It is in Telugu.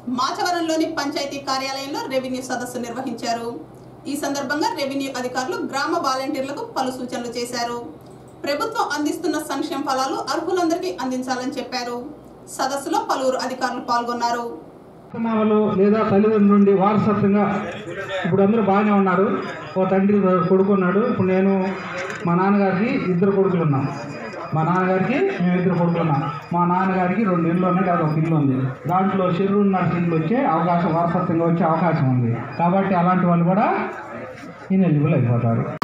మాచవరంలోని పంచాయతీ కార్యాలయంలో రెవెన్యూ సదస్సు నిర్వహించారు ఈ సందర్భంగా రెవెన్యూ అధికారులు గ్రామ వాలంటీర్లకు పలు సూచనలు చేశారు ప్రభుత్వం అందిస్తున్న సంక్షేమ ఫలాలు అర్హులందరికీ అందించాలని చెప్పారు సదస్సులో పలువురు అధికారులు పాల్గొన్నారు వాళ్ళు లేదా తల్లిదండ్రుల నుండి వారసత్వంగా ఇప్పుడు అందరూ బాగానే ఉన్నారు ఓ తండ్రి కొడుకు ఉన్నాడు ఇప్పుడు నేను మా నాన్నగారికి ఇద్దరు కొడుకులు ఉన్నాం మా నాన్నగారికి మేము ఇద్దరు కొడుకులు ఉన్నాం మా నాన్నగారికి రెండు ఇళ్ళు ఉన్నాయి లేదా ఒక ఇల్లు ఉంది దాంట్లో చెరువు నర్సింగ్లు వచ్చే అవకాశం వారసత్వంగా వచ్చే అవకాశం ఉంది కాబట్టి అలాంటి వాళ్ళు కూడా ఇన్ఎలిజిబుల్ అయిపోతారు